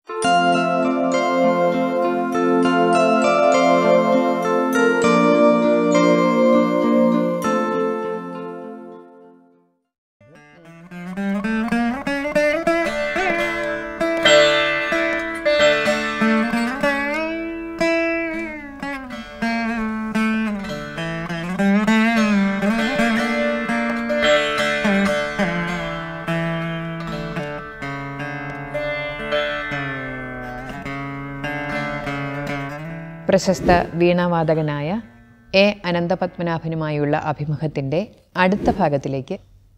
പ്രശസ്ത വീണാവാദകനായ എ അനന്തപത്മനാഭനുമായുള്ള അഭിമുഖത്തിൻ്റെ അടുത്ത ഭാഗത്തിലേക്ക്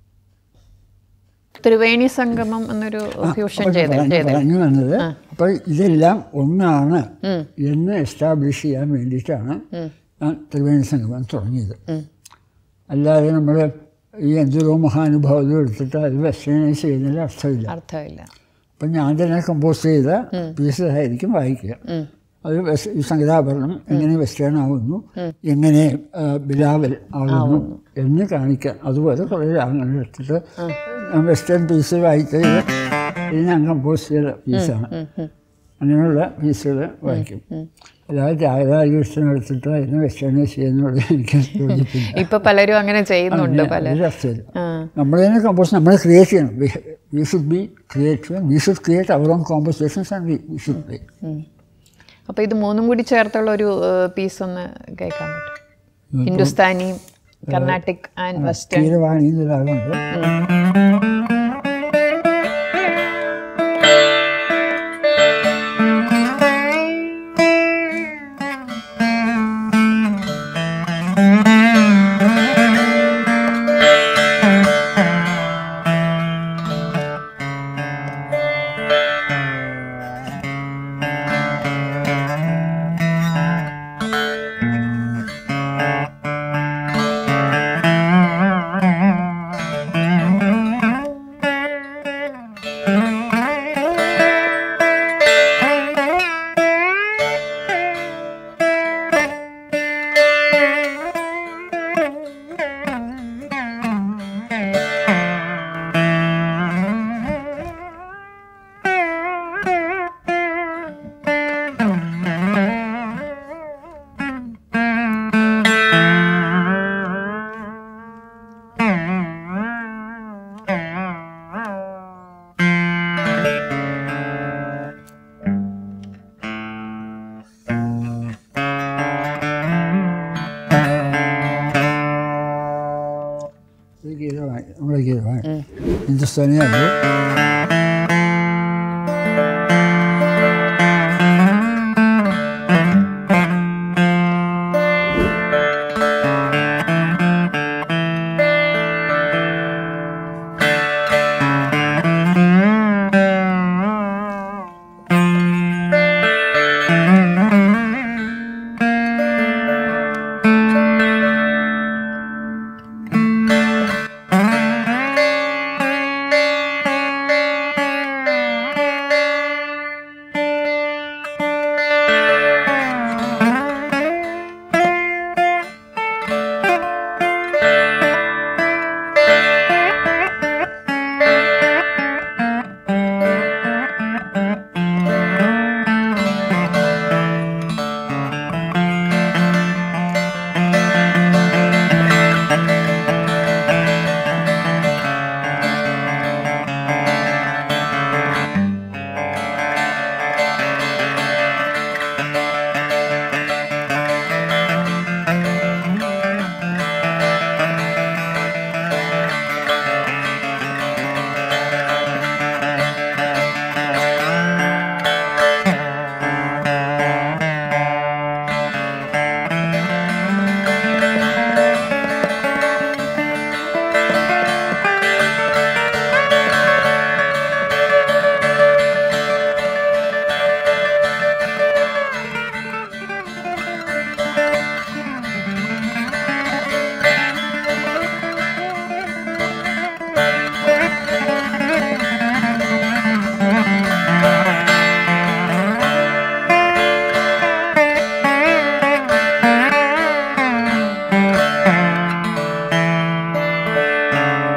ത്രിവേണി സംഗമം എന്നൊരു ഫ്യൂഷൻ ചെയ്ത് പറഞ്ഞു ചെയ്ത് പറഞ്ഞു വന്നത് അപ്പോൾ ഇതെല്ലാം ഒന്നാണ് എന്ന് എസ്റ്റാബ്ലിഷ് ചെയ്യാൻ വേണ്ടിയിട്ടാണ് ഞാൻ ത്രിവേണി സംഗമം തുടങ്ങിയത് അല്ലാതെ നമ്മൾ ഈ എന്തൊരു മഹാനുഭാവം എടുത്തിട്ട് അത് വെസ്റ്റേണൈസ് ചെയ്യുന്നതിൽ അർത്ഥമില്ല അർത്ഥമില്ല അപ്പം ഞാൻ തന്നെ കമ്പോസ് ചെയ്ത പീസസ് ആയിരിക്കും വായിക്കുക അത് വെസ്- ഈ സംഗീതാഭരണം എങ്ങനെ വെസ്റ്റേൺ ആവുന്നു എങ്ങനെ ആ, ബിലാവൽ ആവുന്നു എന്ന് കാണിക്കാൻ അതുപോലെ കുറേ രാഗങ്ങൾ എടുത്തിട്ട് ഞാൻ വെസ്റ്റേൺ പീസ് വായിച്ചത് ഇത് ഞാൻ കമ്പോസ് ചെയ്ത പീസാണ് അങ്ങനെയുള്ള പീസുകൾ വായിക്കും അല്ലാതെ രാഗാകൃഷ്ണൻ എടുത്തിട്ട് അതിനെ വെസ്റ്റേണൈസ് ചെയ്യുന്നത് എനിക്ക് യോജിപ്പില്ല ഇപ്പൊ പലരും അങ്ങനെ ചെയ്യുന്നുണ്ട് പല ഒരു അർത്ഥമില്ല നമ്മൾ തന്നെ കമ്പോസ് നമ്മൾ ക്രിയേറ്റ് ചെയ്യണം we should be create we should create our own compositions and we should play അപ്പൊ ഇത് മൂന്നും കൂടി ചേർത്തുള്ള ഒരു പീസ് ഒന്ന് കേൾക്കാൻ പറ്റും ഹിന്ദുസ്ഥാനിയും കർണാട്ടിക് ആൻഡ് വെസ്റ്റേൺ തീരവാണി എന്നൊരാളുണ്ട് ഇത് ഗീതവാണി നമ്മുടെ ഗീതവാണി ഹിന്ദുസ്ഥാനിയാണ്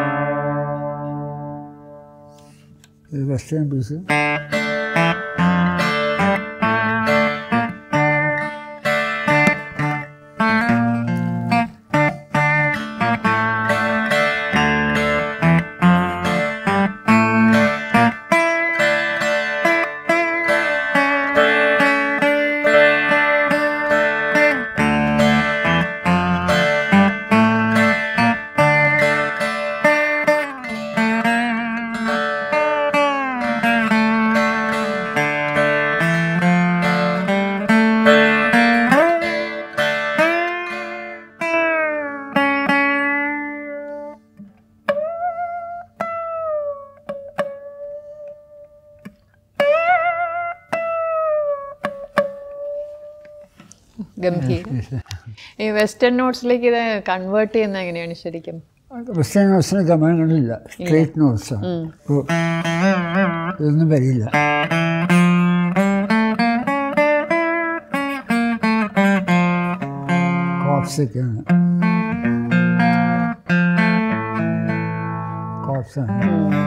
ഇത് വെസ്റ്റേൺ പീസ് ഗംഭീരം ഈ വെസ്റ്റേൺ നോട്ട്സിലേക്ക് ഇത് കൺവേർട്ട് ചെയ്യുന്ന എങ്ങനെയാണ് ശരിക്കും വെസ്റ്റേൺ നോട്ട്സിന് ഗമനങ്ങളില്ല സ്ട്രേറ്റ് നോട്ട്സാണ് ഇപ്പോൾ ഇതൊന്നും വരില്ല കോപ്സൊക്കെയാണ് കോപ്സാണ്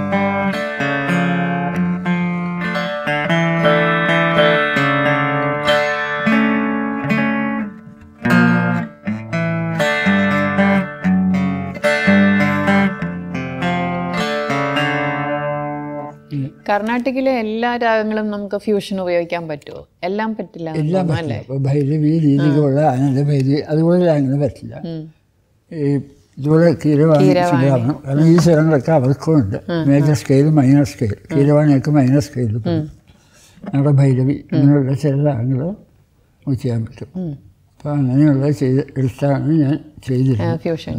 കർണാടകയിലെ എല്ലാ രാഗങ്ങളും നമുക്ക് ഫ്യൂഷൻ ഉപയോഗിക്കാൻ പറ്റുമോ എല്ലാം പറ്റില്ല എന്ന് എല്ലാം തോന്നുന്നു, പറ്റില്ല ഇപ്പോൾ ഭൈരവി രീതികളുള്ള ആനന്ദഭൈരവി അതുപോലെ അങ്ങനെ പറ്റില്ല ഈ ഇതുപോലെ കീരവാണി ശരിയാവണം കാരണം ഈ സ്വരങ്ങളൊക്കെ അവർക്കും ഉണ്ട് മേജർ സ്കെയിൽ മൈനർ സ്കെയിൽ കീരവാണിയൊക്കെ മൈനർ സ്കെയിൽ നമ്മുടെ ഭൈരവി അങ്ങനെയുള്ള ചില രാഗങ്ങൾ നമുക്ക് ചെയ്യാൻ പറ്റും അപ്പോൾ അങ്ങനെയുള്ള ചെയ്ത് എടുത്താണ് ഞാൻ ചെയ്തിരുന്നത് ഫ്യൂഷൻ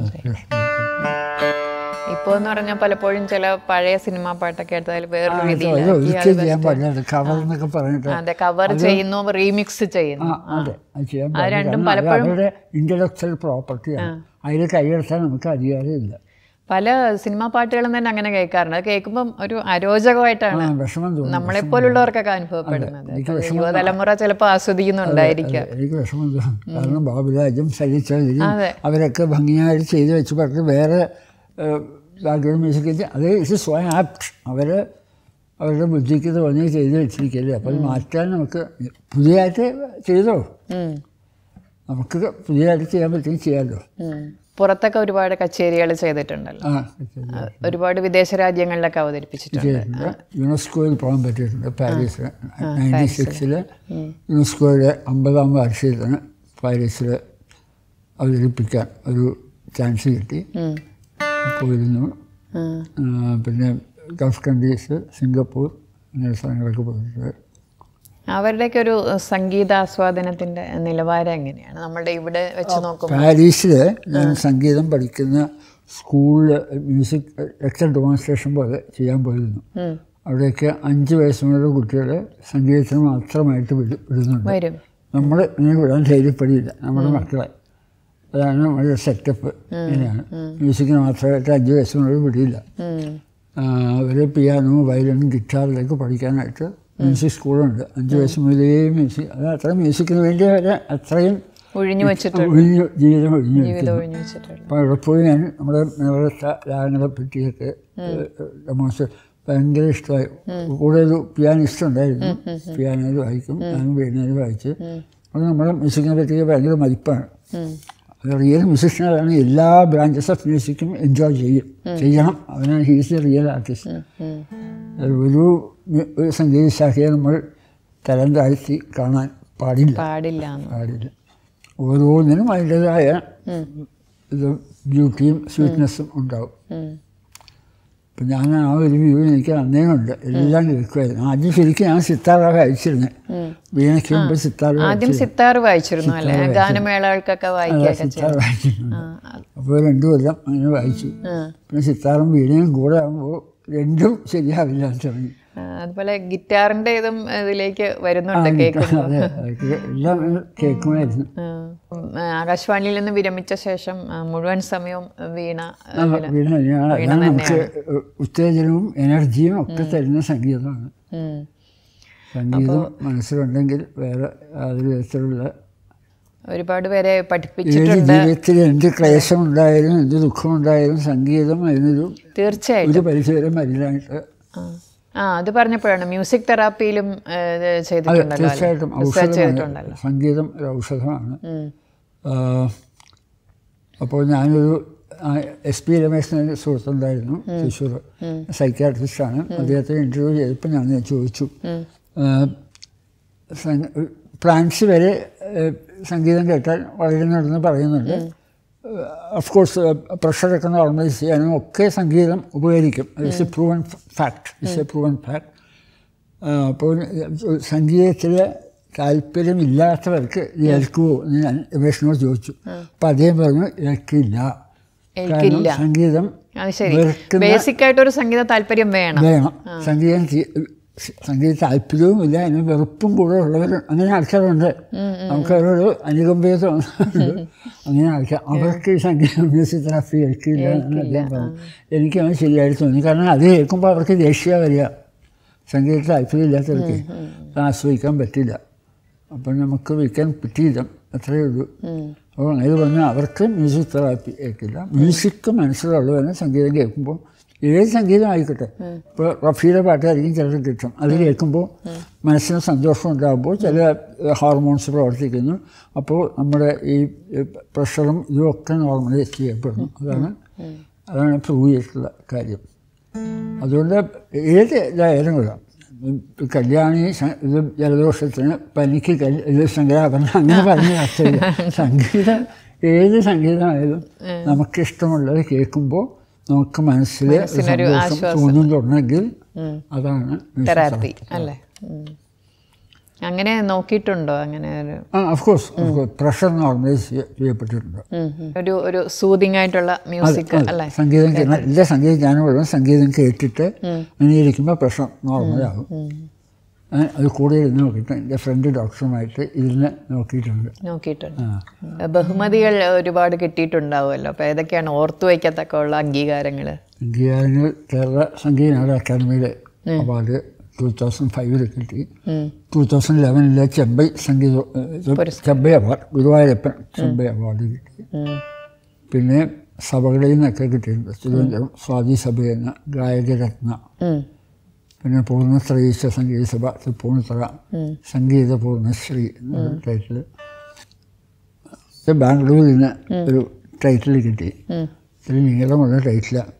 ഇപ്പോൾ എന്ന് പറഞ്ഞാൽ പലപ്പോഴും ചില പഴയ സിനിമാ പാട്ടൊക്കെ എടുത്താൽ വേറൊരു അത് രീതിയിലാക്കി ഒരിക്കലും ചെയ്യാൻ പാടില്ല കവർ എന്നൊക്കെ പറഞ്ഞിട്ട് അതെ കവർ ചെയ്യുന്നു റീമിക്സ് ചെയ്യുന്നു ആ, അതെ അത് ചെയ്യാൻ അത് പാടില്ല രണ്ടും കാരണം അത് പലപ്പോഴും അവരുടെ ഇൻ്റലക്ച്വൽ പ്രോപ്പർട്ടിയാണ് അതിൽ കൈയെടുത്താൽ നമുക്ക് അധികാരമില്ല പല സിനിമാ പാട്ടുകളും തന്നെ അങ്ങനെ കേൾക്കാറുണ്ട് അത് കേൾക്കുമ്പം ഒരു അരോചകമായിട്ടാണ് ആ, വിഷമം തോന്നും നമ്മളെപ്പോലുള്ളവർക്കൊക്കെ അനുഭവപ്പെടുന്നത് എനിക്ക് അപ്പോൾ യുവതലമുറ ചിലപ്പോൾ ആസ്വദിക്കുന്നുണ്ടായിരിക്കാം എനിക്ക് വിഷമം തോന്നും കാരണം ബാബുരാജും സരിച്ചവരും അതെ. അവരൊക്കെ ഭംഗിയായിട്ട് ചെയ്തു വെച്ച് പറഞ്ഞ് വേറെ ബാക്ക്ഗ്രൗണ്ട് മ്യൂസിക് അത് ഇത് സ്വയം ആപ്റ്റ് അവർ അവരുടെ ബുദ്ധിക്ക് തോന്നി ചെയ്ത് വെച്ചിരിക്കല്ലേ അപ്പോൾ അത് മാറ്റാൻ നമുക്ക് പുതിയതായിട്ട് ചെയ്തോ ഉം. നമുക്ക് പുതിയതായിട്ട് ചെയ്യാൻ പറ്റുമെങ്കിൽ ചെയ്യാമല്ലോ ഉം. പുറത്തൊക്കെ ഒരുപാട് കച്ചേരികൾ ചെയ്തിട്ടുണ്ടല്ലോ ആ ആ, ഒരുപാട് വിദേശ രാജ്യങ്ങളിലൊക്കെ അവതരിപ്പിച്ചിട്ടുണ്ട് ചെയ്തിട്ടുണ്ട് യുനെസ്കോയിൽ പോകാൻ പറ്റിയിട്ടുണ്ട് പാരീസിൽ നയൻറ്റി സിക്സിൽ യുനെസ്കോയുടെ അമ്പതാം വാർഷികത്തിന് പാരീസിൽ അവതരിപ്പിക്കാൻ ഒരു ചാൻസ് കിട്ടി ഉം. പോയിരുന്നു ഉം. ആ, പിന്നെ ഗൾഫ് കൺട്രീസ് സിംഗപ്പൂർ അങ്ങനെ സ്ഥലങ്ങളൊക്കെ പോയിട്ടുണ്ട് അവരുടെയൊക്കെ ഒരു സംഗീതാസ്വാദനത്തിൻ്റെ നിലവാരം എങ്ങനെയാണ് നമ്മുടെ ഇവിടെ വെച്ച് നോക്കുമ്പോൾ പാരീസിൽ ഞാൻ സംഗീതം പഠിക്കുന്ന സ്കൂളിൽ മ്യൂസിക് ലെക്ചർ ഡെമോൺസ്ട്രേഷൻ പോലെ ചെയ്യാൻ പോയിരുന്നു ഉം. അവിടെയൊക്കെ അഞ്ച് വയസ്സുമുള്ള കുട്ടികളെ സംഗീതത്തിന് മാത്രമായിട്ട് വിട വിടുന്നുണ്ട് വരും നമ്മൾ ഇങ്ങനെ വിടാൻ ധൈര്യപ്പെടില്ല നമ്മുടെ മക്കളെ അതാണ് നമ്മുടെ സെറ്റപ്പ് ഇങ്ങനെയാണ് മ്യൂസിക്കിന് മാത്രമായിട്ട് അഞ്ച് വയസ്സിനുള്ളിൽ വിടില്ല ഉം. അവർ പിയാനോ വയലിൻ ഗിറ്റാറിലേക്ക് പഠിക്കാനായിട്ട് മ്യൂസിക് സ്കൂളുണ്ട് അഞ്ച് വയസ്സ് മുതലേ മ്യൂസിക് അത് അത്ര മ്യൂസിക്കിന് വേണ്ടി അവരെ അത്രയും ഒഴിഞ്ഞു വെച്ചിട്ടുണ്ട് ഒഴിഞ്ഞു ജീവിതം ഒഴിഞ്ഞു ജീവിതം ഒഴിഞ്ഞു വെച്ചിട്ടുണ്ട് അപ്പോൾ അവിടെ പോയി ഞാൻ നമ്മുടെ നിറച്ച രാഗങ്ങളെ പറ്റിയൊക്കെ ഡെമോൺസ്ട്രേ ഭയങ്കര ഇഷ്ടമായി കൂടെ ഒരു പിയാനിസ്റ്റ് ഉണ്ടായിരുന്നു പിയാനോയിൽ വായിക്കും ഞാനും വീണയിൽ വായിച്ച് അത് നമ്മുടെ മ്യൂസിക്കിനെ പറ്റി ഭയങ്കര മതിപ്പാണ് ഉം. അത് റിയൽ മ്യൂസിഷ്യനാണ് എല്ലാ ബ്രാഞ്ചസ് ഓഫ് മ്യൂസിക്കും എൻജോയ് ചെയ്യും ചെയ്യണം അവനാണ് ഹീസ് എ റിയൽ ആർട്ടിസ്റ്റ് ഉം. ഒരു മ്യു- ഒരു സംഗീത ശാഖയെ നമ്മൾ തരം താഴ്ത്തി കാണാൻ പാടില്ല പാടില്ല എന്ന്. പാടില്ല ഓരോന്നിനും അതിൻ്റെതായ ഇത് ബ്യൂട്ടിയും സ്വീറ്റ്നെസ്സും ഉണ്ടാവും ഉം. അപ്പം ഞാൻ ആ ഒരു വ്യൂ എനിക്ക് അന്നേ ഉണ്ട് എല്ലാം കേൾക്കുമായിരുന്നു ആദ്യം ശരിക്കും ഞാൻ സിത്താറാണ് വായിച്ചിരുന്നത് വീണയ്ക്ക് മുമ്പ് സിത്താർ ആദ്യം സിത്താർ വായിച്ചിരുന്നു അല്ലേ ഗാനമേളകൾക്കൊക്കെ വായിക്കുകയൊക്കെ ചെയ്തു സിത്താർ വായിച്ചിട്ടുണ്ട് ആ, അപ്പോൾ രണ്ടു കൊല്ലം അങ്ങനെ വായിച്ചു ആ. പിന്നെ സിത്താറും വീണയും കൂടെ ആകുമ്പോൾ രണ്ടും ശരിയാവില്ല എന്ന് തുടങ്ങി ആ, അതുപോലെ ഗിറ്റാറിന്റെ ഇതും ഇതിലേക്ക് വരുന്നുണ്ട് കേൾക്കുമ്പോൾ അതെ അതൊക്കെ എല്ലാം കേൾക്കുമായിരുന്നു ആ, ഉം, ആ, ആകാശവാണിയിൽ നിന്ന് വിരമിച്ച ശേഷം ആ, മുഴുവൻ സമയവും വീണ ആ, വീണ തന്നെയാണ് അതാണ് നമുക്ക് ഉത്തേജനവും എനർജിയും ഒക്കെ തരുന്ന സംഗീതമാണ് ഉം. സംഗീതം മനസ്സിലുണ്ടെങ്കിൽ വേറെ യാതൊരു വിധത്തിലുള്ള ഒരുപാട് പേരെ ഏത് പഠിപ്പിച്ചിട്ടുണ്ട് ജീവിതത്തിൽ എന്ത് ക്ലേശമുണ്ടായാലും എന്ത് ദുഃഖമുണ്ടായാലും സംഗീതം അതിനൊരു തീർച്ചയായിട്ടും ഒരു പരിധിവരെ മരുന്നായിട്ട് ആ. ആ അത് പറഞ്ഞപ്പോഴാണ് മ്യൂസിക് തെറാപ്പിയിലും ഏ, ഇത് അതെ ചെയ്തിട്ടുണ്ടല്ലോ അല്ലേ? തീർച്ചയായിട്ടും റിസർച്ച് ഔഷധമാണ് ചെയ്തിട്ടുണ്ടല്ലോ സംഗീതം ഒരു ഔഷധമാണ് ഉം. ആ, അപ്പോൾ ഞാനൊരു എസ് പി രമേശ് എന്നൊരു സുഹൃത്തുണ്ടായിരുന്നു തൃശ്ശൂർ സൈക്കാട്രിസ്റ്റാണ് അദ്ദേഹത്തെ ഇൻ്റർവ്യൂ ചെയ്തപ്പോൾ ഞാൻ ചോദിച്ചു പ്ലാന്റ്സ് വരെ ആ, സംഗീതം കേട്ടാൽ വളരുന്നുണ്ടെന്ന് പറയുന്നുണ്ട് ഓഫ് കോഴ്സ് പ്രഷറൊക്കെ നോർമലൈസ് ചെയ്യാനും ഒക്കെ സംഗീതം ഉപകരിക്കും it's a proven fact it's a proven fact അപ്പോൾ സംഗീതത്തിൽ താല്പര്യമില്ലാത്തവർക്ക് ഇത് ഏൽക്കുമോ എന്ന് ഞാൻ രമേഷിനോട് ചോദിച്ചു അപ്പം അദ്ദേഹം പറഞ്ഞു ഏൽക്കില്ല ഏൽക്കില്ല. സംഗീതം അത് ശരി വെറുക്കുന്ന ബേസിക് ആയിട്ട് ഒരു സംഗീത താല്പര്യം വേണം വേണം സംഗീതം തി- സംഗീത താല്പര്യവുമില്ല അതിന് വെറുപ്പും കൂടെ ഉള്ളവർ അങ്ങനെ ആൾക്കാരുണ്ട് നമുക്ക് അവരോട് അനുകമ്പയെ തോന്നുന്നുണ്ട് അങ്ങനെ ആൾക്കാർ അവർക്ക് ഈ സംഗീത മ്യൂസിക് തെറാപ്പി കേൾക്കില്ല എന്ന് അദ്ദേഹം പറഞ്ഞു എനിക്ക് അത് ശരിയായിട്ട് തോന്നി കാരണം അത് കേൾക്കുമ്പോൾ അവർക്ക് ദേഷ്യ വരിക സംഗീത താല്പര്യമില്ലാത്തവർക്ക് അത് ആസ്വദിക്കാൻ പറ്റില്ല അപ്പം നമുക്ക് വയ്ക്കാൻ പറ്റിയില്ല അത്രയേ ഉള്ളൂ അപ്പോൾ അങ്ങനെ പറഞ്ഞാൽ അവർക്ക് മ്യൂസിക് തെറാപ്പി കേൾക്കില്ല മ്യൂസിക് മനസ്സിലുള്ളവരെ സംഗീതം കേൾക്കുമ്പോൾ ഏത് സംഗീതം ആയിക്കോട്ടെ ഇപ്പോൾ റഫിയുടെ പാട്ടായിരിക്കും ചിലർക്ക് കിട്ടും അത് കേൾക്കുമ്പോൾ മനസ്സിന് സന്തോഷം ഉണ്ടാകുമ്പോൾ ചില ഹോർമോൺസ് പ്രവർത്തിക്കുന്നു അപ്പോൾ നമ്മുടെ ഈ പ്രഷറും ഇതുമൊക്കെ നോർമലൈസ് ചെയ്യപ്പെടുന്നു അതാണ് അതാണ് പ്രൂവ് ചെയ്തിട്ടുള്ള കാര്യം അതുകൊണ്ട് ഏത് ഇതായാലും കൊള്ളാം ഇപ്പം കല്യാണി സ- ഇത് ജലദോഷത്തിന് പനിക്ക് കല്- ഇത് സംഗീതാഭരണം അങ്ങനെ പറഞ്ഞ അർത്ഥമില്ല സംഗീതം ഏത് സംഗീതമായാലും നമുക്കിഷ്ടമുള്ളത് കേൾക്കുമ്പോൾ നമുക്ക് മനസ്സിൽ ഒരു മനസ്സിനൊരു സന്തോഷം ആശ്വാസം. തോന്നുന്നുണ്ടെങ്കിൽ അതാണ് music തെറാപ്പി therapy. അല്ലേ ഉം. അങ്ങനെ നോക്കിയിട്ടുണ്ടോ അങ്ങനെ ഒരു ആ ഓഫ് കോഴ്സ് പ്രഷർ നോർമലൈസ് ചെയ്യപ്പെട്ടിട്ടുണ്ട് ഉം, ഉം. ഒരു ഒരു സൂതിങ് ആയിട്ടുള്ള മ്യൂസിക് അതെ. അല്ലേ സംഗീതം കേ- നല്ല സംഗീത ജ്ഞാനമുള്ള സംഗീതം കേട്ടിട്ട് അങ്ങനെ ഇരിക്കുമ്പോൾ പ്രശ്നം നോർമലാകും ഞാൻ അത് കൂടെ ഇരുന്ന് നോക്കിയിട്ട് എൻ്റെ ഫ്രണ്ട് ഡോക്ടറുമായിട്ട് ഇരുന്ന് നോക്കിയിട്ടുണ്ട് നോക്കിയിട്ടുണ്ട് ആ ബഹുമതികൾ ഒരുപാട് കിട്ടിയിട്ടുണ്ടാവുമല്ലോ അപ്പോൾ ഏതൊക്കെയാണ് ഓർത്തു വയ്ക്കത്തക്ക ഉള്ള അംഗീകാരങ്ങൾ സംഗീതങ്ങൾ കേരള സംഗീത നാടക അക്കാദമിയുടെ അവാർഡ് ടൂ തൗസൻഡ് ഫൈവിൽ കിട്ടി ടൂ തൗസൻഡ് ലെവനിലെ ചെമ്പൈ സംഗീത ഇത് ചെമ്പൈ അവാർഡ് ഗുരുവായൂരപ്പൻ ചെമ്പൈ അവാർഡ് കിട്ടി പിന്നെ സഭകളിൽ നിന്നൊക്കെ കിട്ടിയിട്ടുണ്ട് തിരുവനന്തപുരം സ്വാതി സഭ എന്ന ഗായകരത്ന പിന്നെ പൂർണ്ണശ്രീശ സംഗീത സഭ തൃപ്പൂണിത്തറ സംഗീത പൂർണ്ണശ്രീ എന്നൊരു ടൈറ്റിൽ ബാംഗ്ലൂരിൽ നിന്ന് ഒരു ടൈറ്റിൽ കിട്ടി ഒരു നീളമുള്ള ടൈറ്റിലാണ്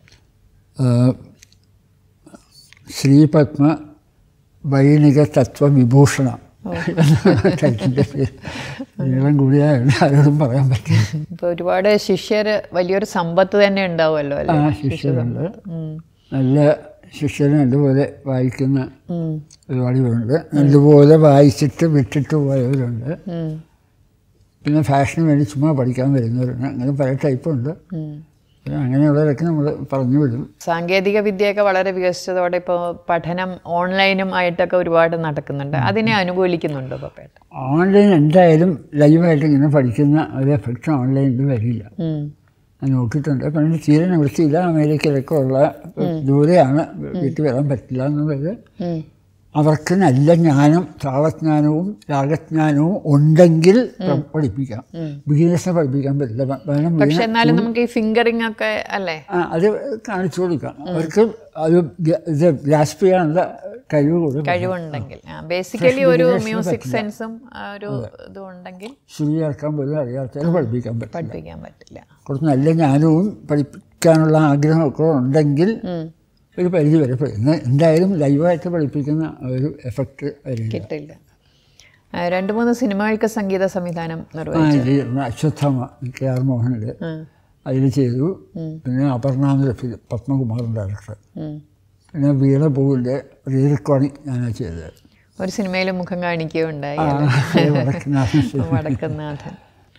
ശ്രീപത്മ വൈണിക തത്വ വിഭൂഷണ ടൈറ്റിൻ്റെ പേര് നീളം കൂടിയായതുകൊണ്ട് ആരോടും പറയാൻ പറ്റില്ല ഇപ്പോൾ ഒരുപാട് ശിഷ്യർ വലിയൊരു സമ്പത്ത് തന്നെ ഉണ്ടാവുമല്ലോ ആ അല്ലേ ശിഷ്യരുണ്ട് നല്ല ശിഷ്യർ നല്ലപോലെ വായിക്കുന്ന ഉം. ഒരുപാട് പേരുണ്ട് നല്ലപോലെ വായിച്ചിട്ട് വിട്ടിട്ട് പോയവരുണ്ട് ഉം. പിന്നെ ഫാഷന് വേണ്ടി ചുമ്മാ പഠിക്കാൻ വരുന്നവരുണ്ട് അങ്ങനെ പല ടൈപ്പുണ്ട് ഉം. പിന്നെ അങ്ങനെയുള്ളവരൊക്കെ നമ്മൾ പറഞ്ഞു വിടും സാങ്കേതിക വിദ്യയൊക്കെ വളരെ വികസിച്ചതോടെ ഇപ്പോൾ പഠനം ഓൺലൈനും ആയിട്ടൊക്കെ ഒരുപാട് നടക്കുന്നുണ്ട് അതിനെ അനുകൂലിക്കുന്നുണ്ടോ പപ്പേട്ട ഓൺലൈൻ എന്തായാലും ലൈവായിട്ട് ഇങ്ങനെ പഠിക്കുന്ന ഒരു എഫക്റ്റ് ഓൺലൈനിൽ വരില്ല ഞാൻ നോക്കിയിട്ടുണ്ട് പക്ഷേ തീരെ നിവൃത്തിയില്ല അമേരിക്കയിലൊക്കെ ഉള്ള ദൂരെയാണ് വീട്ടിൽ വരാൻ പറ്റില്ല എന്നുള്ളത് അവർക്ക് നല്ല ജ്ഞാനം താളജ്ഞാനവും രാഗജ്ഞാനവും ഉണ്ടെങ്കിൽ പ- പഠിപ്പിക്കാം ബിഗിനേഴ്സിനെ പഠിപ്പിക്കാൻ പറ്റില്ല പ- കാരണം പക്ഷെ എന്നാലും നമുക്ക് ഈ ഫിംഗറിംഗ് ഒക്കെ അല്ലേ ആ, അത് കാണിച്ചു കൊടുക്കാം അവർക്ക് അത് ഗ- ഇത് ഗ്രാസ്പ് ചെയ്യാനുള്ള കഴിവ് കൊടുക്കും കഴിവുണ്ടെങ്കിൽ ബേസിക്കലി ഒരു മ്യൂസിക് സെൻസും ഒരു ഇതും ഉണ്ടെങ്കിൽ ശ്രീ ചേർക്കാൻ പോലും അറിയാത്തവരെ പഠിപ്പിക്കാൻ പറ്റും പഠിപ്പിക്കാൻ പറ്റില്ല കുറച്ച് നല്ല ജ്ഞാനവും പഠിപ്പിക്കാനുള്ള ആഗ്രഹമൊക്കെ ഉണ്ടെങ്കിൽ ഒരു പരിധി വരെ പഠി- എന്നാൽ എന്തായാലും ലൈവായിട്ട് പഠിപ്പിക്കുന്ന ഒരു എഫക്റ്റ് വരില്ല കിട്ടില്ല ആ, രണ്ട് മൂന്ന് സിനിമകൾക്ക് സംഗീത സംവിധാനം ആ നിർവഹിച്ചു ഇത് അശ്വത്ഥമ കെ ആർ മോഹനിൽ അതിൽ ചെയ്തു പിന്നെ അപർണാന്ന് ഫിലിം പത്മകുമാറിൻ്റെ ഡയറക്ടർ ഉം. പിന്നെ വീണപൂവിൻ്റെ റീ റെക്കോർഡിങ് ഞാനാണ് ചെയ്തത് ഒരു സിനിമയിൽ മുഖം കാണിക്കുകയുണ്ടായി ആ, അല്ലേ? അത് വടക്കനാഥൻ ശരി. വടക്കുന്നാഥൻ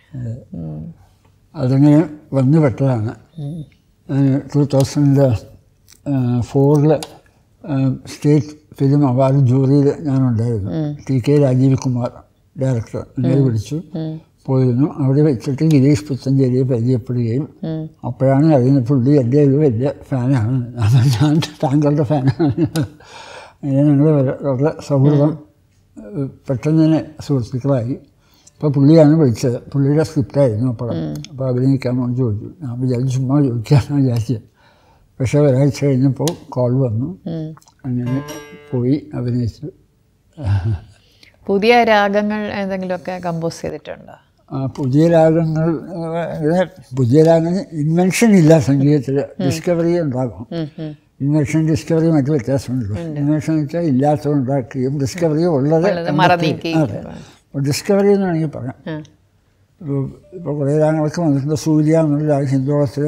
അതങ്ങനെ വന്നു പെട്ടതാണ് ടൂ തൗസൻഡ് ഫോറിൽ സ്റ്റേറ്റ് ഫിലിം അവാർഡ് ജൂറിയിൽ ഞാനുണ്ടായിരുന്നു T K Rajeev Kumar director എന്നെ വിളിച്ചു പോയിരുന്നു അവിടെ വെച്ചിട്ട് ഗിരീഷ് പുത്തഞ്ചേരിയെ പരിചയപ്പെടുകയും അപ്പോഴാണ് അറിയുന്നത് പുള്ളി എൻ്റെ ഒരു വലിയ ഫാനാണ് ഞാൻ- ഞാൻ താങ്കളുടെ ഫാനാണ് അങ്ങനെ ഞങ്ങൾ വളരെ സൗഹൃദം ഏഹ്, പെട്ടെന്ന് തന്നെ സുഹൃത്തുക്കളായി അപ്പോൾ പുള്ളിയാണ് വിളിച്ചത് പുള്ളിയുടെ സ്ക്രിപ്റ്റായിരുന്നു അപ്പോൾ അപ്പോൾ അഭിനയിക്കാമോ എന്ന് ചോദിച്ചു ഞാൻ വിചാരിച്ചു ചുമ്മാ ചോദിക്കാമെന്ന് വിചാരിച്ചത് പക്ഷേ ഒരാഴ്ച കഴിഞ്ഞപ്പോൾ കോൾ വന്നു അങ്ങനെ പോയി അഭിനയിച്ചു പുതിയ രാഗങ്ങൾ ഏതെങ്കിലുമൊക്കെ കമ്പോസ് ചെയ്തിട്ടുണ്ടോ ആ, പുതിയ രാഗങ്ങൾ ആ, ഇത് പുതിയ രാഗങ്ങൾ ഇൻവെൻഷൻ ഇല്ല സംഗീതത്തിൽ ഡിസ്കവറി ഉണ്ടാകും ഇൻവെൻഷൻ ഡിസ്കവറി മറ്റു വ്യത്യാസമുണ്ടല്ലോ ഇൻവെൻഷൻ എന്ന് വെച്ചാൽ ഇല്ലാത്തത് ഉണ്ടാക്കുകയും ഡിസ്കവറി ഉള്ളത് ഉള്ളത് മറനീക്കി അതെ ഡിസ്കവറി എന്ന് വേണമെങ്കിൽ പറയാം ആ. ഇപ്പോൾ ഇപ്പോൾ കുറേ രാഗങ്ങളൊക്കെ വന്നിട്ടുണ്ട് സൂര്യ എന്നുള്ള രാഗം ഹിന്ദോളത്തിൽ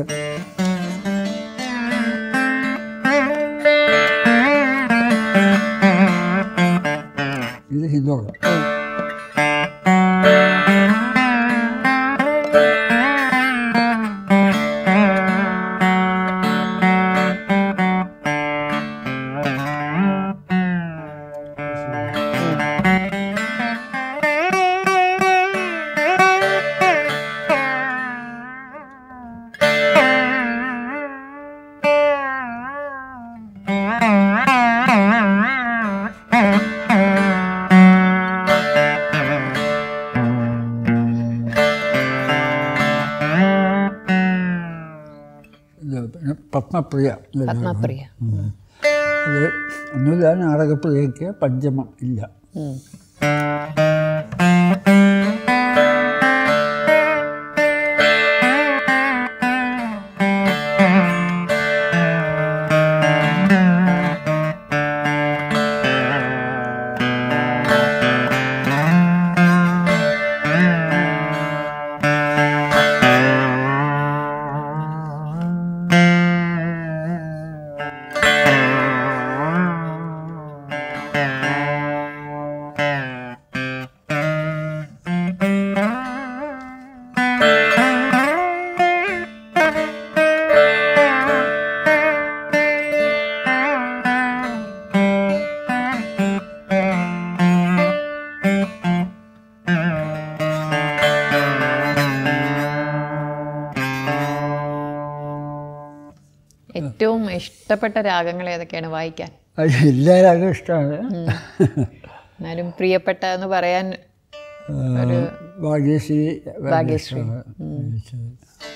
ഇത് ഹിന്ദോളം ഇത് പിന്നെ പത്മപ്രിയ എന്നൊരു പത്മപ്രിയ അത് ഒന്നുമില്ല നാടകപ്രിയയ്ക്ക് പഞ്ചമം ഇല്ല ഉം. ഏറ്റവും ഇഷ്ടപ്പെട്ട രാഗങ്ങൾ ഏതൊക്കെയാണ് വായിക്കാൻ അത് എല്ലാവരും ഇഷ്ടമാണ് എന്നാലും പ്രിയപ്പെട്ട എന്ന് പറയാൻ ഭാഗ്യശ്രീ ഭാഗ്യശ്രീ. ഇഷ്ടമാണ്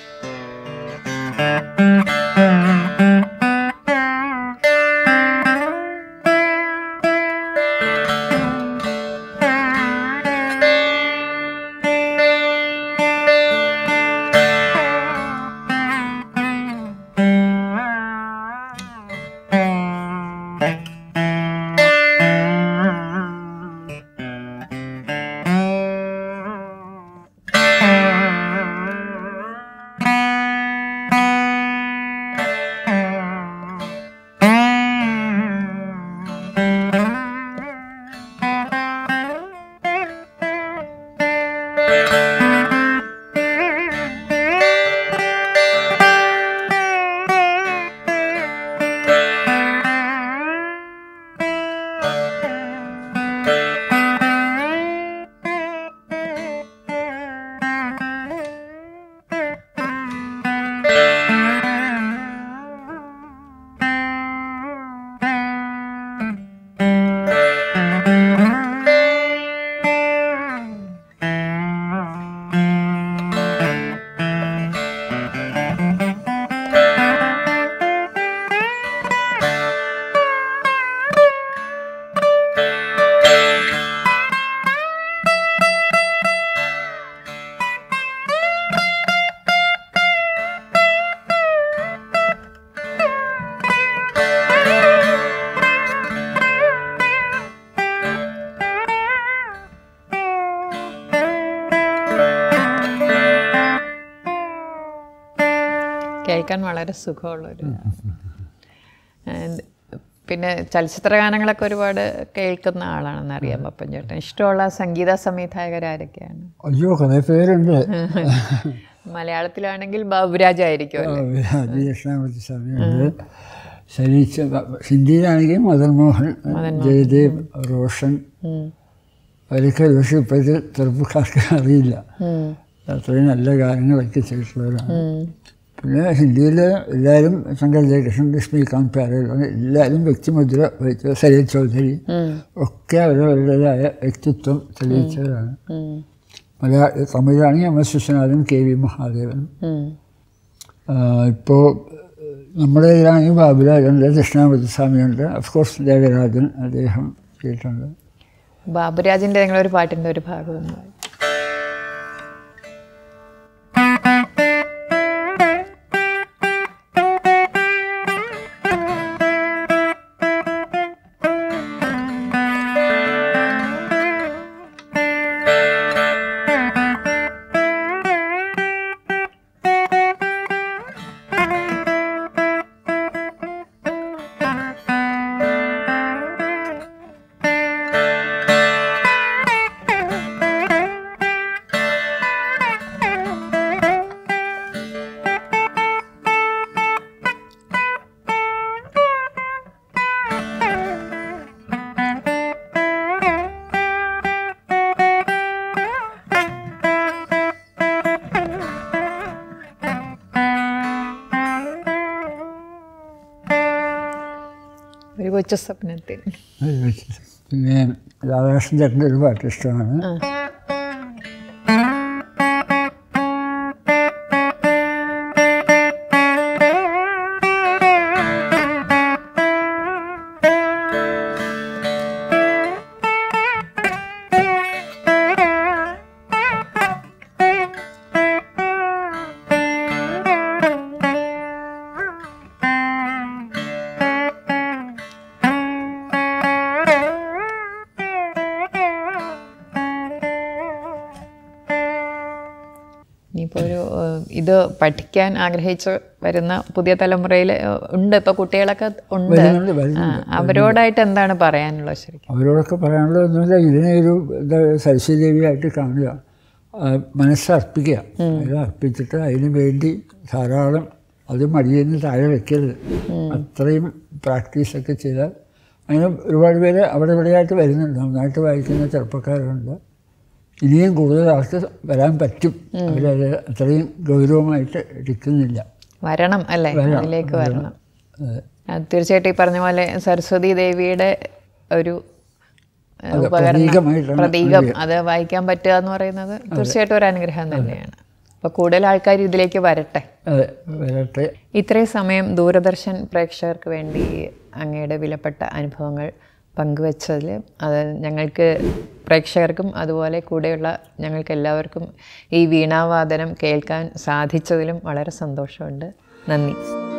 കേൾക്കാൻ വളരെ സുഖമുള്ളൊരു And പിന്നെ ചലച്ചിത്ര ഗാനങ്ങളൊക്കെ ഒരുപാട് കേൾക്കുന്ന ആളാണെന്ന് അറിയാം പപ്പൻ ചേട്ടൻ ഇഷ്ടമുള്ള സംഗീത സംവിധായകരാരൊക്കെയാണ് അയ്യോ കുറേ പേരുണ്ട് മലയാളത്തിലാണെങ്കിൽ ബാബുരാജ് ആയിരിക്കും അല്ലേ? ദക്ഷിണാമൂർത്തി സ്വാമിയുണ്ട് ശരീച്ച ഹിന്ദിയിലാണെങ്കിൽ മദൻ മോഹൻ ജയദേവ് റോഷൻ ഉം. അവരൊക്കെ പക്ഷേ ഇപ്പോഴത്തെ ചെറുപ്പക്കാർക്ക് അറിയില്ല ഉം. അത്രയും നല്ല ഗാനങ്ങളൊക്കെ ചെയ്തിട്ടുള്ളവരാണ് ഉം. പിന്നെ ഹിന്ദിയിൽ എല്ലാവരും ശങ്കർ ജയകൃഷ്ണൻ ലക്ഷ്മികാന്ത് പ്യാരൽ എല്ലാവരും വ്യക്തിമുദ്ര വഹിച്ച സരിത് ചൗധരി ഉം. ഒക്കെ അവരവരുടേതായ വ്യക്തിത്വം തെളിയിച്ചവരാണ് ഉം. മലയാള തമിഴാണെങ്കിൽ M S Viswanathan K V Mahadevan ഉം. ഇപ്പോൾ നമ്മുടെ ഇതിലാണെങ്കിൽ ബാബുരാജുണ്ട് ദക്ഷിണാമൂർത്തി സ്വാമിയുണ്ട് അഫ്കോഴ്സ് ദേവരാജൻ അദ്ദേഹം ചെയ്തിട്ടുണ്ട് ബാബുരാജിന്റെ നിങ്ങളൊരു പാട്ടിന്റെ ഒരു ഭാഗം ഒന്ന് വായിക്ക്. Thank ഒരു കൊച്ചു സ്വപ്നത്തിൽ അത് വെച്ച്. പിന്നെ രാധാകൃഷ്ണൻ ചേട്ടൻ്റെ ഒരു പാട്ട് ഇഷ്ടമാണ് ഇനിയിപ്പോൾ ഒരു ഏഹ്, ഇത് പഠിക്കാൻ ആഗ്രഹിച്ച് വരുന്ന പുതിയ തലമുറയിൽ ഉണ്ട് ഇപ്പോൾ കുട്ടികളൊക്കെ ഉണ്ട് വരുന്നുണ്ട് ആ, വരുന്നുണ്ട് അവരോടായിട്ട് എന്താണ് പറയാനുള്ളത് ശരിക്കും അവരോടൊക്കെ പറയാനുള്ളതൊന്നുമില്ല ഇതിനെ ഒരു എന്താ സരസ്വതി ദേവിയായിട്ട് കാണുക ആ, മനസ്സർപ്പിക്കുക അത് അർപ്പിച്ചിട്ട് അതിന് വേണ്ടി ധാരാളം അത് മടിയെന്ന് താഴെ വെക്കരുത് അത്രയും പ്രാക്ടീസൊക്കെ ചെയ്താൽ അങ്ങനെ ഒരുപാട് പേര് അവിടെ ഇവിടെയായിട്ട് വരുന്നുണ്ട് നന്നായിട്ട് വായിക്കുന്ന ചെറുപ്പക്കാരുണ്ട് ഇനിയും കൂടുതൽ ആൾക്ക് വരാൻ പറ്റും അവരത് അത്രയും ഗൗരവമായിട്ട് എടുക്കുന്നില്ല വരണം അല്ലേ വരണം, അതിലേക്ക് വരണം അതെ. അത് തീർച്ചയായിട്ടും ഈ പറഞ്ഞ പോലെ സരസ്വതി ദേവിയുടെ ഒരു ഏഹ്, അതെ, ഉപകരണം പ്രതീകമായിട്ടാണ് പ്രതീകം അത് വായിക്കാൻ പറ്റുക എന്ന് പറയുന്നത് തീർച്ചയായിട്ടും ഒരു അനുഗ്രഹം തന്നെയാണ് അപ്പോൾ കൂടുതൽ ആൾക്കാർ ഇതിലേക്ക് വരട്ടെ അതെ വരട്ടെ ഇത്രയും സമയം ദൂരദർശൻ പ്രേക്ഷകർക്ക് വേണ്ടി അങ്ങയുടെ വിലപ്പെട്ട അനുഭവങ്ങൾ പങ്കുവച്ചതിൽ അത് ഞങ്ങൾക്ക് പ്രേക്ഷകർക്കും അതുപോലെ കൂടെയുള്ള ഞങ്ങൾക്ക് എല്ലാവർക്കും ഈ വീണാവാദനം കേൾക്കാൻ സാധിച്ചതിലും വളരെ സന്തോഷമുണ്ട് നന്ദി